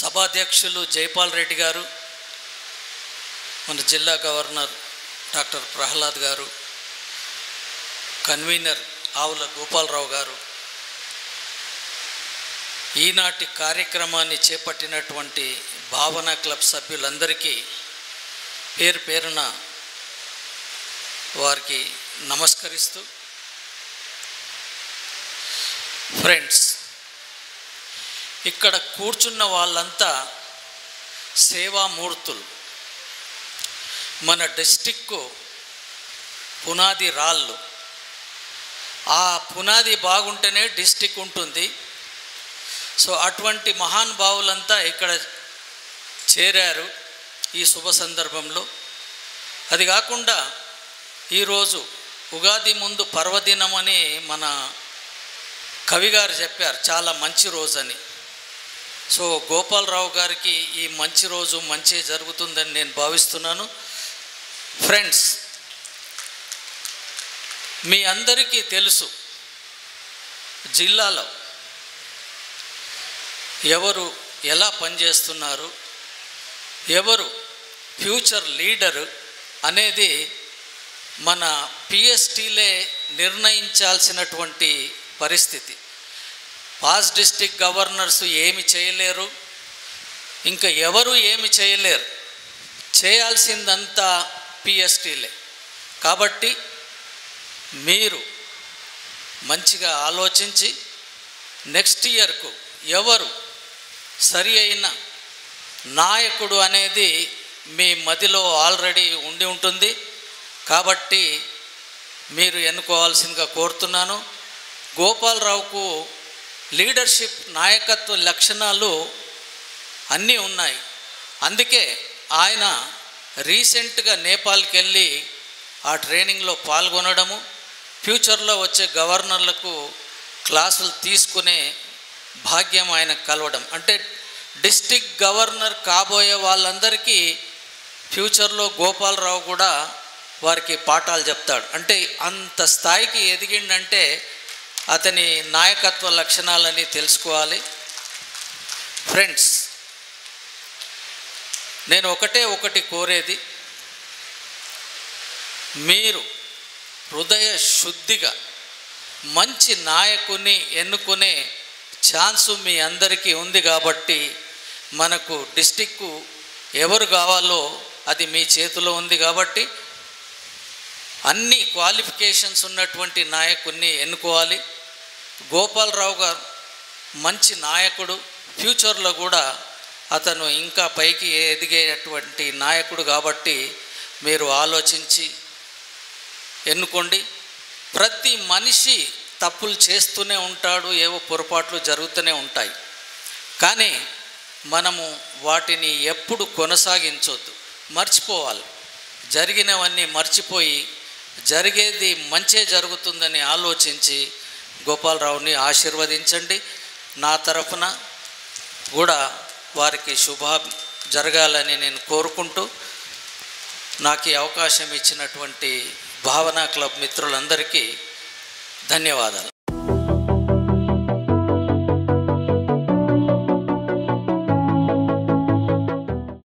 సభాధ్యక్షులు జైపాల్ రెడ్డి గారు మన జిల్లా గవర్నర్ డాక్టర్ ప్రహ్లాద్ గారు కన్వీనర్ ఆవుల గోపాలరావు గారు ఈనాటి కార్యక్రమాన్ని చేపట్టినటువంటి భావన క్లబ్ సభ్యులందరికీ పేరు పేరున వారికి నమస్కరిస్తూ ఫ్రెండ్స్ ఇక్కడ కూర్చున్న వాళ్ళంతా సేవామూర్తులు మన డిస్టిక్కు పునాది రాళ్ళు ఆ పునాది బాగుంటేనే డిస్టిక్ ఉంటుంది సో అటువంటి మహానుభావులంతా ఇక్కడ చేరారు ఈ శుభ సందర్భంలో అది కాకుండా ఈరోజు ఉగాది ముందు పర్వదినం అని మన కవి గారు చెప్పారు చాలా మంచి రోజు అని సో గోపాలరావు గారికి ఈ మంచి రోజు మంచి జరుగుతుందని నేను భావిస్తున్నాను ఫ్రెండ్స్ మీ అందరికీ తెలుసు జిల్లాలో ఎవరు ఎలా పనిచేస్తున్నారు ఎవరు ఫ్యూచర్ లీడరు అనేది మన పిఎస్టీలే నిర్ణయించాల్సినటువంటి పరిస్థితి పాస్ డిస్టిక్ గవర్నర్స్ ఏమి చేయలేరు ఇంకా ఎవరు ఏమి చేయలేరు చేయాల్సిందంతా పిఎస్టీలే కాబట్టి మీరు మంచిగా ఆలోచించి నెక్స్ట్ ఇయర్కు ఎవరు సరి అయిన నాయకుడు అనేది మీ మదిలో ఆల్రెడీ ఉండి ఉంటుంది కాబట్టి మీరు ఎన్నుకోవాల్సిందిగా కోరుతున్నాను గోపాలరావుకు లీడర్షిప్ నాయకత్వ లక్షణాలు అన్నీ ఉన్నాయి అందుకే ఆయన రీసెంట్గా నేపాల్కి వెళ్ళి ఆ ట్రైనింగ్లో పాల్గొనడము ఫ్యూచర్లో వచ్చే గవర్నర్లకు క్లాసులు తీసుకునే భాగ్యం ఆయన కలవడం అంటే డిస్టిక్ గవర్నర్ కాబోయే వాళ్ళందరికీ ఫ్యూచర్లో గోపాలరావు కూడా వారికి పాఠాలు చెప్తాడు అంటే అంత స్థాయికి ఎదిగిండంటే అతని నాయకత్వ లక్షణాలని తెలుసుకోవాలి ఫ్రెండ్స్ నేను ఒకటే ఒకటి కోరేది మీరు హృదయ శుద్ధిగా మంచి నాయకుని ఎన్నుకునే ఛాన్సు మీ అందరికీ ఉంది కాబట్టి మనకు డిస్టిక్కు ఎవరు కావాలో అది మీ చేతిలో ఉంది కాబట్టి అన్ని క్వాలిఫికేషన్స్ ఉన్నటువంటి నాయకుడిని ఎన్నుకోవాలి గోపాలరావు గారు మంచి నాయకుడు ఫ్యూచర్లో కూడా అతను ఇంకా పైకి ఎదిగేటువంటి నాయకుడు కాబట్టి మీరు ఆలోచించి ఎన్నుకోండి ప్రతి మనిషి తప్పులు చేస్తూనే ఉంటాడు ఏవో పొరపాట్లు జరుగుతూనే ఉంటాయి కానీ మనము వాటిని ఎప్పుడు కొనసాగించొద్దు మర్చిపోవాలి జరిగినవన్నీ మర్చిపోయి జరిగేది మంచే జరుగుతుందని ఆలోచించి గోపాలరావుని ఆశీర్వదించండి నా తరఫున కూడా వారికి శుభ జరగాలని నేను కోరుకుంటూ నాకు ఈ అవకాశం ఇచ్చినటువంటి భావనా క్లబ్ మిత్రులందరికీ ధన్యవాదాలు